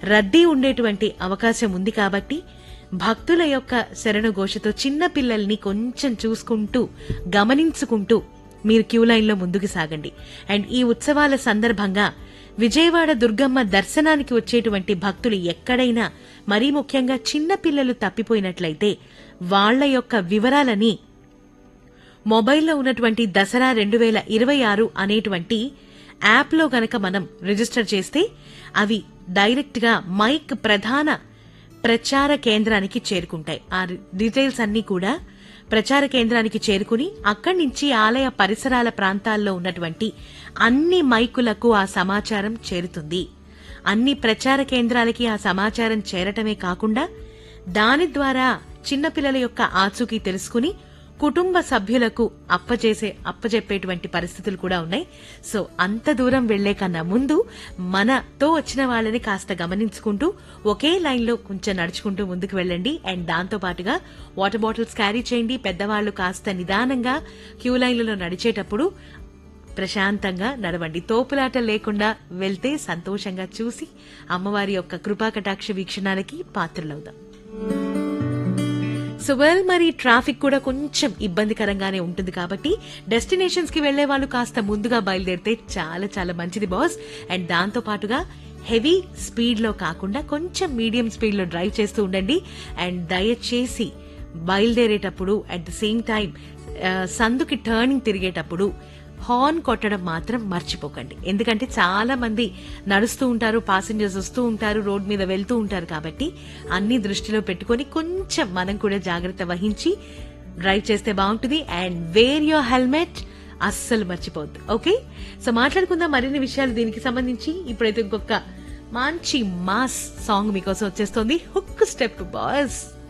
రద్దీ ఉండేటువంటి అవకాశం ఉంది కాబట్టి భక్తుల యొక్క శరణ ఘోషతో చిన్న పిల్లల్ని కొంచెం చూసుకుంటూ గమనించుకుంటూ మీరు క్యూ లైన్లో ముందుకు సాగండి అండ్ ఈ ఉత్సవాల సందర్భంగా విజయవాడ దుర్గమ్మ దర్శనానికి వచ్చేటువంటి భక్తులు ఎక్కడైనా మరీ ముఖ్యంగా చిన్న పిల్లలు తప్పిపోయినట్లయితే వాళ్ళ యొక్క వివరాలని మొబైల్లో ఉన్నటువంటి దసరా రెండు వేల ఇరవై ఆరు అనేటువంటి యాప్లో గనక మనం రిజిస్టర్ చేస్తే అవి డైరెక్ట్ గా మైక్ ప్రధాన ప్రచార కేంద్రానికి చేరుకుంటాయి ఆ డీటెయిల్స్ అన్నీ కూడా ప్రచార కేంద్రానికి చేరుకుని అక్కడి నుంచి ఆలయ పరిసరాల ప్రాంతాల్లో ఉన్నటువంటి అన్ని మైకులకు ఆ సమాచారం చేరుతుంది అన్ని ప్రచార కేంద్రాలకి ఆ సమాచారం చేరటమే కాకుండా దాని ద్వారా చిన్నపిల్లల యొక్క ఆచూకీ తెలుసుకుని కుటుంబ సభ్యులకు అప్పచేసే అప్పచెప్పేటువంటి పరిస్థితులు కూడా ఉన్నాయి సో అంత దూరం వెళ్లే కన్నా ముందు మనతో వచ్చిన వాళ్ళని కాస్త గమనించుకుంటూ ఒకే లైన్ లో కొంచెం నడుచుకుంటూ ముందుకు వెళ్ళండి అండ్ దాంతో పాటుగా వాటర్ బాటిల్స్ క్యారీ చేయండి పెద్దవాళ్లు కాస్త నిదానంగా క్యూ లైన్లలో నడిచేటప్పుడు ప్రశాంతంగా నడవండి తోపులాట లేకుండా వెళ్తే సంతోషంగా చూసి అమ్మవారి యొక్క కృపా కటాక్ష వీక్షణాలకి పాత్రలవుదాం సో వెల్ మరి ట్రాఫిక్ కూడా కొంచెం ఇబ్బందికరంగానే ఉంటుంది కాబట్టి డెస్టినేషన్స్ కి వెళ్లే వాళ్ళు కాస్త ముందుగా బయలుదేరితే చాలా చాలా మంచిది బాస్ అండ్ దాంతో పాటుగా హెవీ స్పీడ్ లో కాకుండా కొంచెం మీడియం స్పీడ్ లో డ్రైవ్ చేస్తూ ఉండండి అండ్ దయచేసి బయలుదేరేటప్పుడు అట్ ద సేమ్ టైం సందుకి టర్నింగ్ తిరిగేటప్పుడు హార్న్ కొట్టడం మాత్రం మర్చిపోకండి ఎందుకంటే చాలా మంది నడుస్తూ ఉంటారు పాసింజర్స్ వస్తూ ఉంటారు రోడ్ మీద వెళ్తూ ఉంటారు కాబట్టి అన్ని దృష్టిలో పెట్టుకొని కొంచెం మనం కూడా జాగ్రత్త వహించి డ్రైవ్ చేస్తే బాగుంటుంది అండ్ వేర్ యువర్ హెల్మెట్ అస్సలు మర్చిపోద్దు ఓకే సో మాట్లాడుకుందాం మరిన్ని విషయాలు దీనికి సంబంధించి ఇప్పుడైతే ఇంకొక మంచి మాస్ సాంగ్ మీకోసం వచ్చేస్తుంది హుక్ స్టెప్ బాస్